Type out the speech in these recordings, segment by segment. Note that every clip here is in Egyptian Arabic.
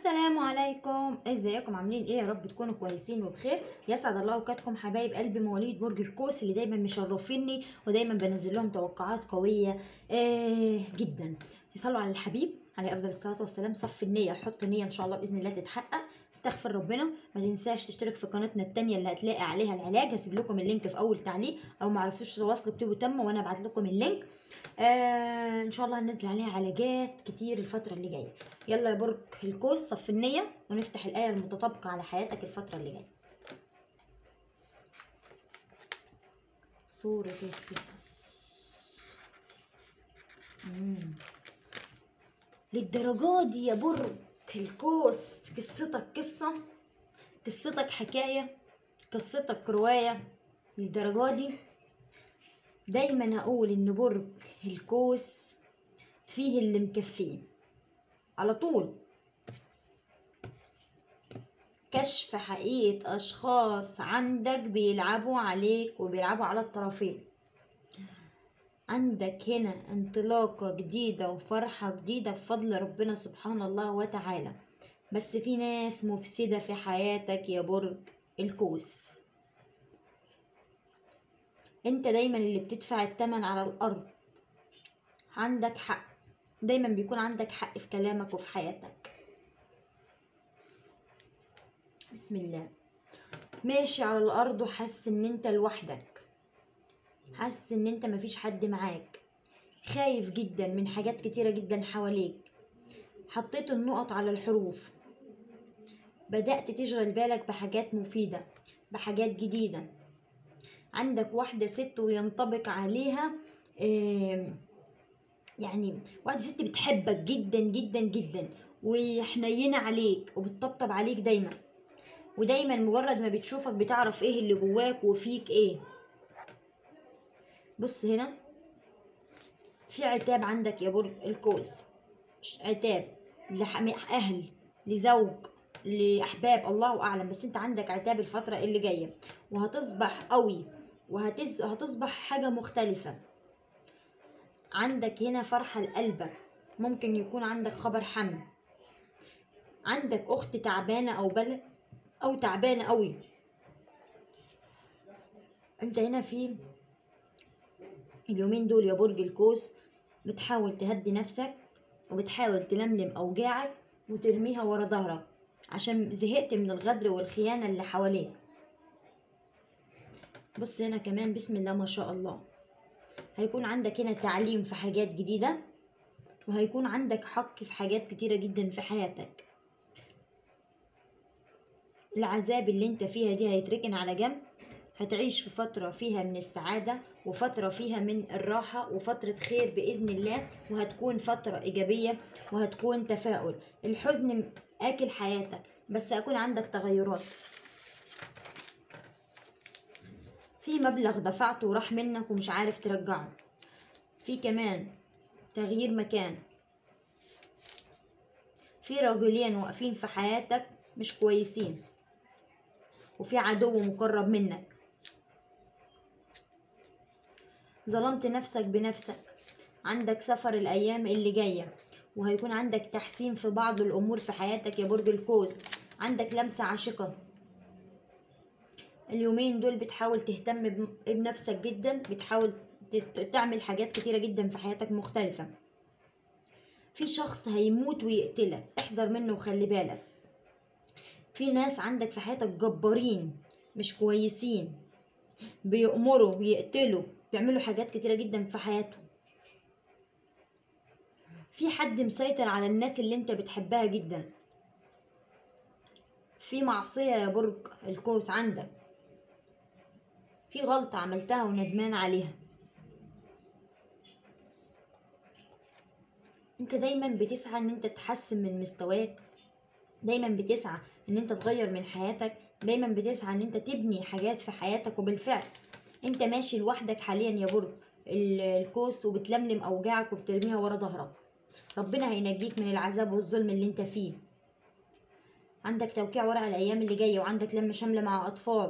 السلام عليكم ازيكم عاملين ايه يا رب تكونوا كويسين وبخير يسعد الله اوقاتكم حبايب قلبي مواليد برج القوس اللي دايما مشرفيني ودايما بنزل لهم توقعات قويه آه جدا صلوا على الحبيب عليه افضل الصلاه والسلام صف النيه حط نيه ان شاء الله باذن الله تتحقق استغفر ربنا ما تنساش تشترك في قناتنا التانية اللي هتلاقي عليها العلاج هسيب لكم اللينك في اول تعليق او ما عرفتوش تواصلوا اكتبوا تم وانا ابعت لكم اللينك آه ان شاء الله هننزل عليها علاجات كتير الفتره اللي جايه يلا يا برج القوس صف النيه ونفتح الايه المتطابقه على حياتك الفتره اللي جايه سوره القصص مم. للدرجة دي يا برج القوس قصتك قصة قصتك حكاية قصتك رواية للدرجة دي دايما هقول ان برج القوس فيه اللي مكفيه على طول كشف حقيقة أشخاص عندك بيلعبوا عليك وبيلعبوا على الطرفين عندك هنا انطلاقة جديدة وفرحة جديدة بفضل ربنا سبحانه الله وتعالى بس في ناس مفسدة في حياتك يا برج القوس انت دايما اللي بتدفع التمن على الأرض عندك حق دايما بيكون عندك حق في كلامك وفي حياتك بسم الله ماشي على الأرض وحاسس ان انت لوحدك حاسس ان انت مفيش حد معاك خايف جدا من حاجات كتيرة جدا حواليك حطيت النقط على الحروف بدأت تشغل بالك بحاجات مفيدة بحاجات جديدة عندك واحدة ست وينطبق عليها آم، يعني واحدة ست بتحبك جدا جدا جدا وحنينة عليك وبتطبطب عليك دايما ودايما مجرد ما بتشوفك بتعرف ايه اللي جواك وفيك ايه بص هنا في عتاب عندك يا برج القوس ش- عتاب لأهل لزوج لأحباب الله أعلم بس أنت عندك عتاب الفترة اللي جاية وهتصبح قوي وهتز... هتصبح حاجة مختلفة عندك هنا فرحة لقلبك ممكن يكون عندك خبر حمل عندك أخت تعبانة أو بل أو تعبانة قوي أنت هنا في اليومين دول يا برج القوس بتحاول تهدي نفسك وبتحاول تلملم أوجاعك وترميها ورا ظهرك عشان زهقت من الغدر والخيانة اللي حواليك بص هنا كمان بسم الله ما شاء الله هيكون عندك هنا تعليم في حاجات جديدة وهيكون عندك حق في حاجات كتيرة جدا في حياتك العذاب اللي انت فيها دي هيتركن على جنب هتعيش في فترة فيها من السعادة وفترة فيها من الراحة وفترة خير بإذن الله وهتكون فترة إيجابية وهتكون تفاؤل الحزن آكل حياتك بس هيكون عندك تغيرات في مبلغ دفعته وراح منك ومش عارف ترجعه في كمان تغيير مكان في رجلين واقفين في حياتك مش كويسين وفي عدو مقرب منك ظلمت نفسك بنفسك عندك سفر الأيام اللي جاية وهيكون عندك تحسين في بعض الأمور في حياتك يا برج القوس عندك لمسة عاشقة اليومين دول بتحاول تهتم بم- بنفسك جدا بتحاول تت- تعمل حاجات كتيرة جدا في حياتك مختلفة في شخص هيموت ويقتلك احذر منه وخلي بالك في ناس عندك في حياتك جبارين مش كويسين بيأمروا ويقتلوا بيعملوا حاجات كتيرة جدا في حياتهم في حد مسيطر على الناس اللي انت بتحبها جدا في معصية يا برج القوس عندك في غلطة عملتها وندمان عليها انت دايما بتسعى ان انت تحسن من مستواك دايما بتسعى ان انت تغير من حياتك دايما بتسعى ان انت تبني حاجات في حياتك وبالفعل انت ماشي لوحدك حاليا يا برج ال- القوس وبتلملم اوجاعك وبترميها ورا ظهرك ربنا هينجيك من العذاب والظلم اللي انت فيه عندك توقيع ورق الايام اللي جايه وعندك لم شمل مع اطفال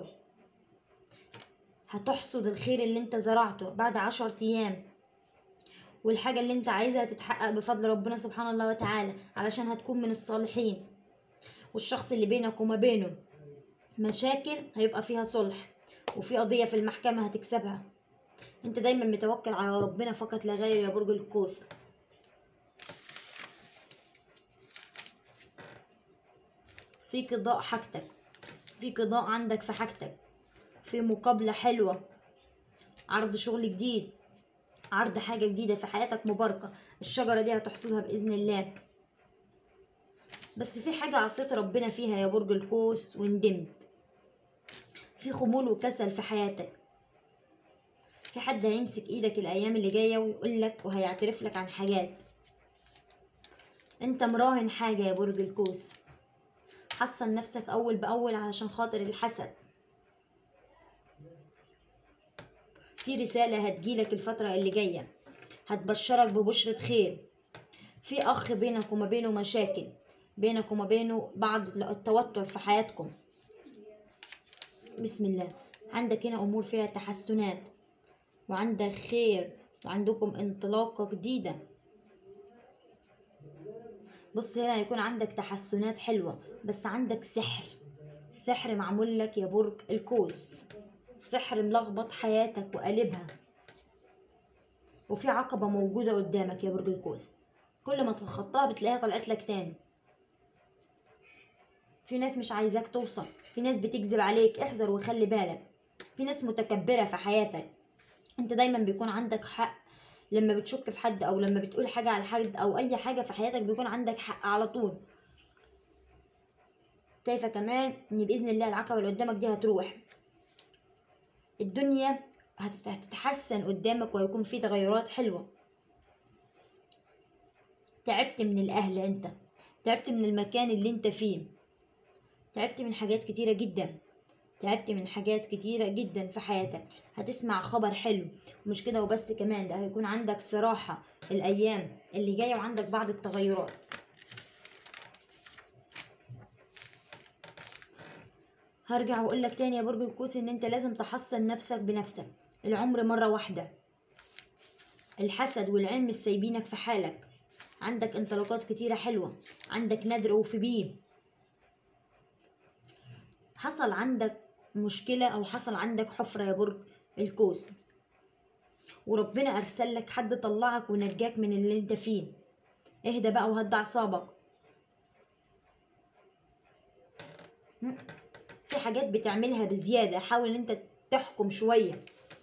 هتحصد الخير اللي انت زرعته بعد عشر ايام والحاجة اللي انت عايزها تتحقق بفضل ربنا سبحانه الله وتعالى علشان هتكون من الصالحين والشخص اللي بينك وما بينه مشاكل هيبقى فيها صلح وفي قضية في المحكمة هتكسبها انت دايما متوكل على ربنا فقط لا غير يا برج القوس في قضاء حاجتك في قضاء عندك في حاجتك في مقابلة حلوة عرض شغل جديد عرض حاجة جديدة في حياتك مباركة الشجرة دي هتحصدها بإذن الله بس في حاجة عصيت ربنا فيها يا برج القوس وندمت في خمول وكسل في حياتك في حد هيمسك ايدك الايام اللي جايه ويقول لك وهيعترف لك عن حاجات انت مراهن حاجه يا برج القوس حصن نفسك اول باول علشان خاطر الحسد في رساله هتجيلك الفتره اللي جايه هتبشرك ببشرة خير في اخ بينك وما بينه مشاكل بينك وما بينه بعض التوتر في حياتكم بسم الله عندك هنا امور فيها تحسنات وعندك خير وعندكم انطلاقة جديدة بص هنا هيكون عندك تحسنات حلوة بس عندك سحر سحر معمول لك يا برج القوس سحر ملخبط حياتك وقلبها وفي عقبة موجودة قدامك يا برج القوس كل ما تتخطاها بتلاقيها طلعت لك تاني في ناس مش عايزاك توصل في ناس بتكذب عليك احذر وخلي بالك في ناس متكبرة في حياتك انت دايما بيكون عندك حق لما بتشك في حد او لما بتقول حاجة على حد او اي حاجة في حياتك بيكون عندك حق على طول شايفة كمان ان بإذن الله العقبة اللي قدامك دي هتروح الدنيا هتت- هتتحسن قدامك وهيكون في تغيرات حلوة تعبت من الأهل انت تعبت من المكان اللي انت فيه تعبت من حاجات كتيرة جدا تعبت من حاجات كتيرة جدا في حياتك هتسمع خبر حلو مش كده وبس كمان ده هيكون عندك صراحة الأيام اللي جاية وعندك بعض التغيرات هرجع واقول لك تاني يا برج القوس ان انت لازم تحصن نفسك بنفسك العمر مرة واحدة الحسد والعين مش سايبينك في حالك عندك انطلاقات كتيرة حلوة عندك ندر وفي بيه حصل عندك مشكلة أو حصل عندك حفرة يا برج القوس وربنا أرسل لك حد طلعك ونجاك من اللي انت فيه اهدى بقى وهدى أعصابك م? في حاجات بتعملها بزيادة حاول ان انت تحكم شوية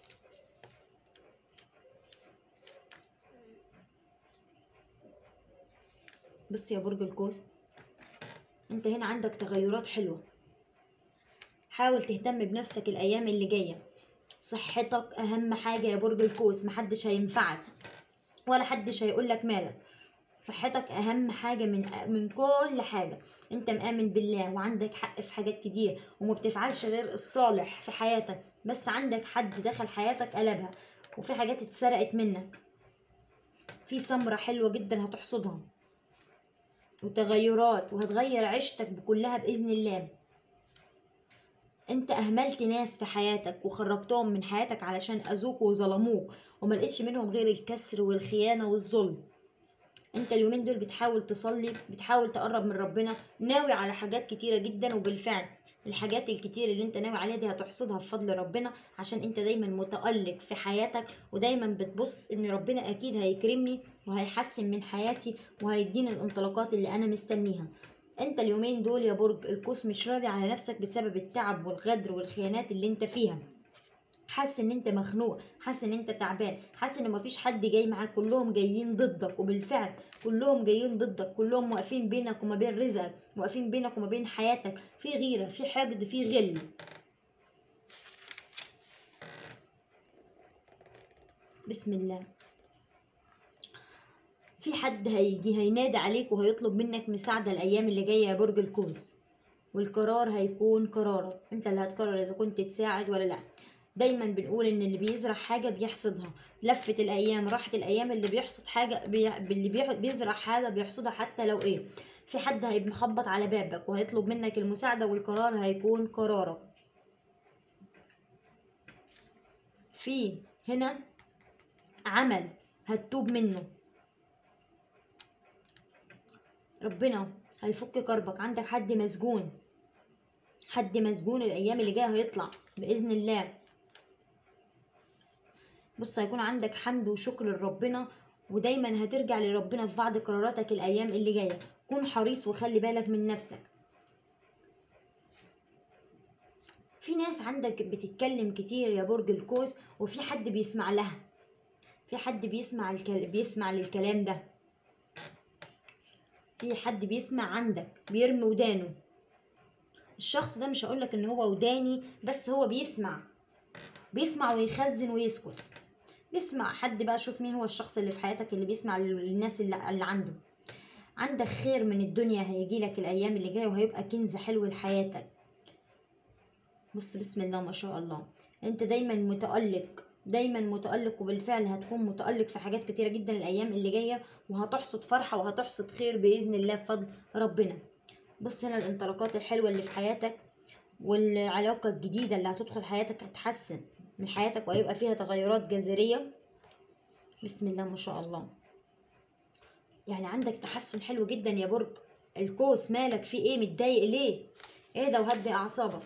بص يا برج القوس انت هنا عندك تغيرات حلوة حاول تهتم بنفسك الايام اللي جاية صحتك اهم حاجة يا برج القوس محدش هينفعك ولا حدش هيقولك مالك صحتك اهم حاجة من من كل حاجة انت مآمن بالله وعندك حق في حاجات كتير وما بتفعلش غير الصالح في حياتك بس عندك حد دخل حياتك قلبها وفي حاجات اتسرقت منك في ثمرة حلوة جدا هتحصدها وتغيرات وهتغير عيشتك بكلها بإذن الله انت اهملت ناس في حياتك وخرجتهم من حياتك علشان اذوك وظلموك وما لقيتش منهم غير الكسر والخيانة والظلم انت اليومين دول بتحاول تصلي بتحاول تقرب من ربنا ناوي على حاجات كتيرة جدا وبالفعل الحاجات الكتير اللي انت ناوي عليها دي هتحصدها بفضل ربنا عشان انت دايما متألق في حياتك ودايما بتبص ان ربنا اكيد هيكرمني وهيحسن من حياتي وهيديني الانطلاقات اللي انا مستنيها انت اليومين دول يا برج القوس مش راضي على نفسك بسبب التعب والغدر والخيانات اللي انت فيها حاسس ان انت مخنوق حاسس ان انت تعبان حاسس ان مفيش حد جاي معاك كلهم جايين ضدك وبالفعل كلهم جايين ضدك كلهم واقفين بينك وما بين رزقك واقفين بينك وما بين حياتك في غيرة في حقد في غل بسم الله في حد هيجي هينادي عليك وهيطلب منك مساعدة الأيام اللي جاية يا برج القوس والقرار هيكون قرارك انت اللي هتقرر اذا كنت تساعد ولا لا دايما بنقول ان اللي بيزرع حاجه بيحصدها لفت الايام راحت الايام اللي بيحصد حاجه بي... اللي بي... بيزرع حاجه بيحصدها حتى لو ايه في حد هيبقى مخبط على بابك وهيطلب منك المساعده والقرار هيكون قرارك في هنا عمل هتتوب منه ربنا هيفك كربك عندك حد مسجون حد مسجون الايام اللي جايه هيطلع باذن الله بص هيكون عندك حمد وشكر لربنا ودايما هترجع لربنا في بعض قراراتك الايام اللي جايه كون حريص وخلي بالك من نفسك في ناس عندك بتتكلم كتير يا برج القوس وفي حد بيسمع لها في حد بيسمع الكل... بيسمع للكلام ده في حد بيسمع عندك بيرمي ودانه الشخص ده مش هقولك ان هو وداني بس هو بيسمع بيسمع ويخزن ويسكت بيسمع حد بقى شوف مين هو الشخص اللي في حياتك اللي بيسمع للناس اللي, اللي عنده عندك خير من الدنيا هيجيلك الايام اللي جايه وهيبقى كنز حلو لحياتك بص بسم الله ما شاء الله انت دايما متألق دايما متألق وبالفعل هتكون متألق في حاجات كتيرة جدا الأيام اللي جاية وهتحصد فرحة وهتحصد خير بإذن الله بفضل ربنا بص هنا الانطلاقات الحلوة اللي في حياتك والعلاقة الجديدة اللي هتدخل حياتك هتحسن من حياتك وهيبقى فيها تغيرات جذرية بسم الله ما شاء الله يعني عندك تحسن حلو جدا يا برج القوس مالك في ايه متضايق ليه ايه ده وهدي اعصابك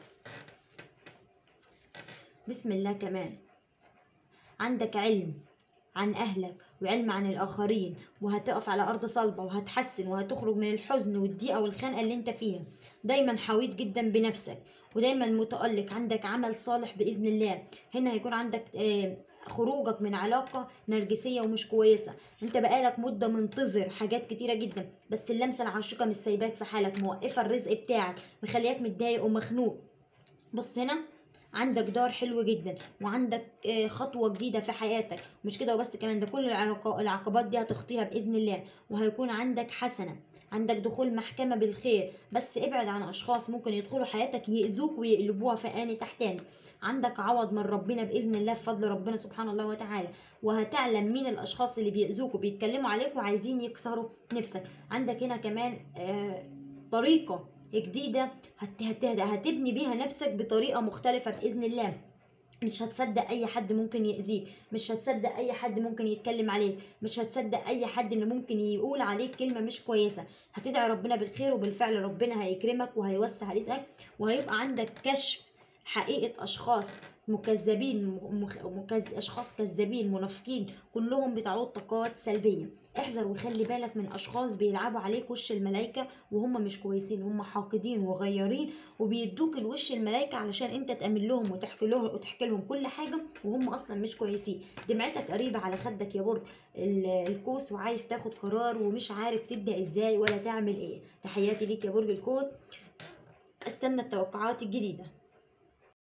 بسم الله كمان عندك علم عن أهلك وعلم عن الآخرين وهتقف على أرض صلبة وهتحسن وهتخرج من الحزن والضيقة والخنقة اللي انت فيها دايما حويط جدا بنفسك ودايما متألق عندك عمل صالح بإذن الله هنا هيكون عندك آه، خروجك من علاقة نرجسية ومش كويسة انت بقالك مدة منتظر حاجات كتيرة جدا بس اللمسة العاشقة مش سايباك في حالك موقفة الرزق بتاعك مخلياك متضايق ومخنوق بص هنا عندك دار حلو جدا وعندك آه، خطوة جديدة في حياتك مش كده وبس كمان ده كل العلاقا- العقبات دي هتخطيها بإذن الله وهيكون عندك حسنة عندك دخول محكمة بالخير بس ابعد عن أشخاص ممكن يدخلوا حياتك يأذوك ويقلبوها فآني تحتاني عندك عوض من ربنا بإذن الله بفضل ربنا سبحانه الله وتعالى وهتعلم مين الأشخاص اللي بيأذوك وبيتكلموا عليك وعايزين يكسروا نفسك عندك هنا كمان آه طريقة جديدة هت هت هتبني بيها نفسك بطريقة مختلفة بإذن الله مش هتصدق اي حد ممكن يأذيك مش هتصدق اي حد ممكن يتكلم عليك مش هتصدق اي حد انه ممكن يقول عليك كلمة مش كويسة هتدعي ربنا بالخير وبالفعل ربنا هيكرمك وهيوسع رزقك وهيبقى عندك كشف حقيقة أشخاص مكذبين مخ... مكز... أشخاص كذابين منافقين كلهم بتعود طاقات سلبية احذر وخلي بالك من أشخاص بيلعبوا عليك وش الملايكة وهم مش كويسين هم حاقدين وغيارين وبيدوك الوش الملايكة علشان انت تأمن لهم وتحكي لهم وتحكي لهم كل حاجة وهم أصلا مش كويسين دمعتك قريبة على خدك يا برج ال- القوس وعايز تاخد قرار ومش عارف تبدأ ازاي ولا تعمل ايه تحياتي ليك يا برج القوس استنى التوقعات الجديدة